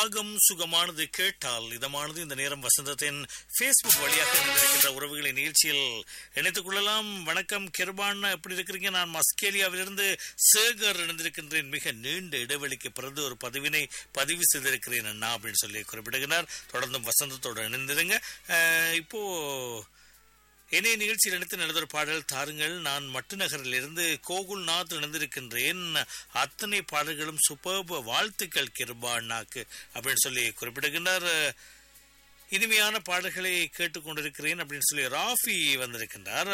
ராகம் சுகமானது கேட்டால் இதமானது இந்த நேரம் வசந்தத்தின் ஃபேஸ்புக் வழியாக இணைந்திருக்கின்ற உறவுகளை நிகழ்ச்சியில் இணைத்துக் கொள்ளலாம் வணக்கம் கிருபான் எப்படி இருக்கிறீங்க நான் மஸ்கேலியாவிலிருந்து சேகர் இணைந்திருக்கின்றேன் மிக நீண்ட இடைவெளிக்கு பிறகு ஒரு பதிவினை பதிவு செய்திருக்கிறேன் அண்ணா அப்படின்னு சொல்லி குறிப்பிடுகிறார் தொடர்ந்தும் வசந்தத்தோடு இணைந்திருங்க அஹ், இப்போ இணைய நிகழ்ச்சியில் இணைத்து நடந்த ஒரு பாடல் தாருங்கள் நான் மட்டுநகரில் இருந்து கோகுல்நாத் இணைந்திருக்கின்றேன் அத்தனை பாடல்களும் சூப்பர்ப வாழ்த்துக்கள் கிருபா அண்ணாக்கு அப்படின்னு சொல்லி குறிப்பிடுகின்றார் இனிமையான பாடல்களை கேட்டுக்கொண்டிருக்கிறேன் அப்படின்னு சொல்லி ராஃபி வந்திருக்கின்றார்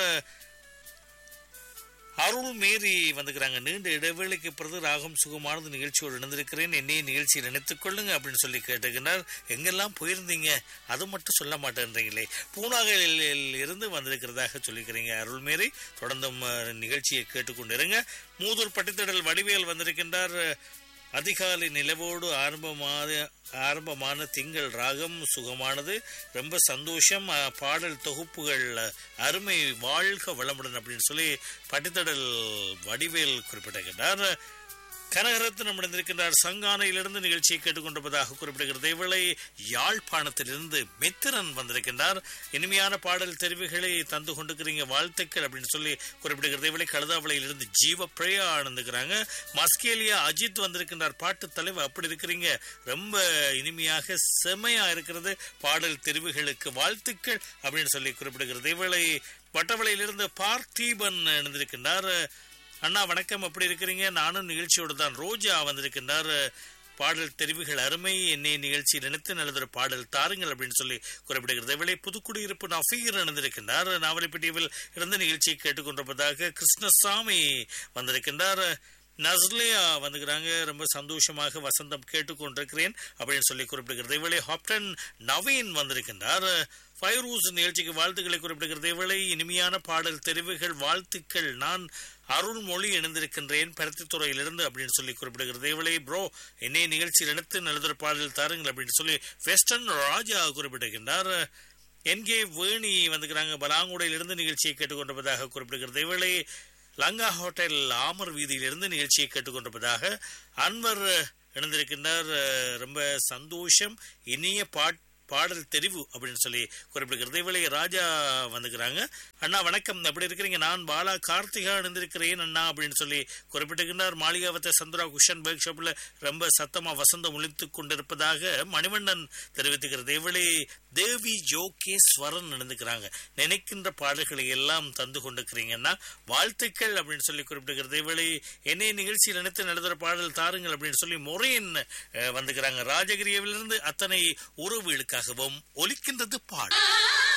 அருள் மேரி வந்துக்கிறாங்க நீண்ட இடைவேளைக்கு பிறகு ராகம் சுகமானது நிகழ்ச்சியோடு இணைந்திருக்கிறேன் என்னைய நிகழ்ச்சியில் இணைத்துக் கொள்ளுங்க அப்படின்னு சொல்லி கேட்டுக்கினார் எங்கெல்லாம் போயிருந்தீங்க அது மட்டும் சொல்ல மாட்டேன்றீங்களே பூனாகலில் இருந்து வந்திருக்கிறதாக சொல்லிக்கிறீங்க அருள் மேரி தொடர்ந்தும் அஹ், நிகழ்ச்சியை கேட்டுக்கொண்டிருங்க மூதூர் பட்டித்தடல் வடிவேல் வந்திருக்கின்றார் அதிகாலை நிலவோடு ஆரம்பமான ஆரம்பமான திங்கள் ராகம் சுகமானது ரொம்ப சந்தோஷம் அஹ், பாடல் தொகுப்புகள் அஹ், அருமை வாழ்க வளமுடன் அப்படின்னு சொல்லி பட்டித்தடல் வடிவேல் குறிப்பிட்டிருக்கின்றார் கனகரத்னம் இணைந்திருக்கின்றார் சங்கானையிலிருந்து நிகழ்ச்சியை கேட்டுக்கொண்டிருப்பதாக குறிப்பிடுகிறது இவளை யாழ்ப்பாணத்திலிருந்து மித்திரன் வந்திருக்கின்றார் இனிமையான பாடல் தெரிவுகளை தந்து கொண்டிருக்கிறீங்க வாழ்த்துக்கள் அப்படின்னு சொல்லி குறிப்பிடுகிறது இவளை கழுதாவளையிலிருந்து ஜீவ பிரயா ஆனந்துக்கிறாங்க மஸ்கேலியா அஜித் வந்திருக்கின்றார் பாட்டு தலைவர் அப்படி இருக்கிறீங்க ரொம்ப இனிமையாக செமையா இருக்கிறது பாடல் தெரிவுகளுக்கு வாழ்த்துக்கள் அப்படின்னு சொல்லி குறிப்பிடுகிறது இவளை வட்டவளையிலிருந்து பார்த்தீபன் இணைந்திருக்கின்றார் அண்ணா வணக்கம் எப்படி இருக்கிறீங்க நானும் நிகழ்ச்சியோடு தான் ரோஜா வந்திருக்கின்றார் பாடல் தெரிவுகள் அருமை என்னை நிகழ்ச்சியில் நினைத்து நல்லதொரு பாடல் தாருங்கள் அப்படின்னு சொல்லி குறிப்பிடுகிறது இவளை புதுக்குடியிருப்பு நஃபீர் இணைந்திருக்கின்றார் நாவலிப்பட்டியில் இருந்து நிகழ்ச்சியை கேட்டுக்கொண்டிருப்பதாக கிருஷ்ணசாமி வந்திருக்கின்றார் நஸ்லியா வந்துக்கிறாங்க ரொம்ப சந்தோஷமாக வசந்தம் கேட்டுக்கொண்டிருக்கிறேன் அப்படின்னு சொல்லி குறிப்பிடுகிறது இவளை ஹாப்டன் நவீன் வந்திருக்கின்றார் ஃபைரூஸ் நிகழ்ச்சிக்கு வாழ்த்துக்களை குறிப்பிடுகிறது இவளை இனிமையான பாடல் தெரிவுகள் வாழ்த்துக்கள் நான் அருள்மொழி இணைந்திருக்கின்றேன் பருத்தித்துறையிலிருந்து அப்படின்னு சொல்லி குறிப்பிடுகிறது இவளை ப்ரோ என்னை நிகழ்ச்சியில் எடுத்து நல்லதொரு பாடல் தாருங்கள் அப்படின்னு சொல்லி வெஸ்டர்ன் ராஜா குறிப்பிடுகின்றார் என்கே வேணி வந்துக்கிறாங்க பலாங்குடையிலிருந்து நிகழ்ச்சியை கேட்டுக்கொண்டிருப்பதாக குறிப்பிடுகிறது இவளை லங்கா ஹோட்டல் ஆமர் வீதியிலிருந்து நிகழ்ச்சியை கேட்டுக்கொண்டிருப்பதாக அன்வர் இணைந்திருக்கின்றார் அஹ், ரொம்ப சந்தோஷம் இனிய பாட் பாடல் தெரிவு அப்படின்னு சொல்லி குறிப்பிடுகிறது இவளை ராஜா வந்துக்கிறாங்க அண்ணா வணக்கம் எப்படி இருக்கிறீங்க நான் பாலா கார்த்திகா இணைந்திருக்கிறேன் அண்ணா அப்படின்னு சொல்லி குறிப்பிட்டிருக்கின்றார் மாளிகாவத்தை சந்திரா குஷன் பேக் ஷாப்ல ரொம்ப சத்தமா வசந்தம் ஒழித்துக் கொண்டிருப்பதாக மணிவண்ணன் தெரிவித்துக்கிறது இவளை தேவி ஜோகேஸ்வரன் நடந்துக்கிறாங்க நினைக்கின்ற பாடல்களை எல்லாம் தந்து கொண்டிருக்கிறீங்கன்னா வாழ்த்துக்கள் அப்படின்னு சொல்லி குறிப்பிடுகிறது இவளை என்னை நிகழ்ச்சியில் நினைத்து நடத்துகிற பாடல் தாருங்கள் அப்படின்னு சொல்லி முறையின் அஹ், வந்துக்கிறாங்க ராஜகிரியவிலிருந்து அத்தனை உறவுகளுக்காகவும் ஒலிக்கின்றது பாடல்